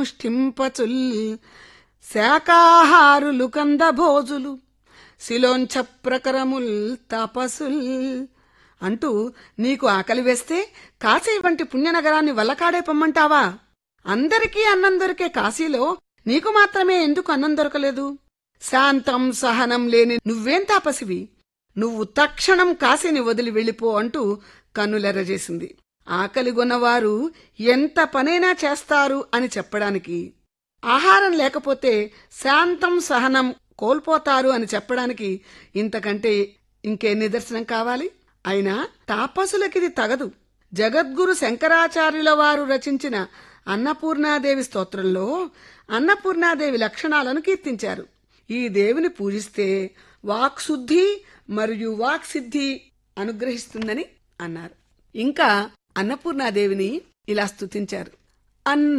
ముష్టింపచుల్ శాకాహారులు కందభోజులు శిలోంచ ప్రకరముల్ తపసుల్ అంటూ నీకు ఆకలి వేస్తే కాశీ వంటి పుణ్యనగరాన్ని వల్లకాడే పొమ్మంటావా అందరికీ అన్నం దొరికే కాశీలో నీకు మాత్రమే ఎందుకు అన్నం దొరకలేదు శాంతం సహనం లేని నువ్వేం తాపసివి నువ్వు తక్షణం కాశీని వదిలి వెళ్ళిపో అంటూ కన్నులెర్రజేసింది ఆకలిగొన్నవారు ఎంత పనైనా చేస్తారు అని చెప్పడానికి ఆహారం లేకపోతే శాంతం సహనం కోల్పోతారు అని చెప్పడానికి ఇంతకంటే ఇంకే నిదర్శనం కావాలి అయినా తాపసులకిది తగదు జగద్గురు శంకరాచార్యుల వారు రచించిన అన్నపూర్ణాదేవి స్తోత్రంలో అన్నపూర్ణాదేవి లక్షణాలను కీర్తించారు ఈ దేవిని పూజిస్తే వాక్శుద్ధి మరియు వాక్సిద్ధి అనుగ్రహిస్తుందని అన్నారు ఇంకా అన్నపూర్ణాదేవిని ఇలా స్తుతించారు అన్న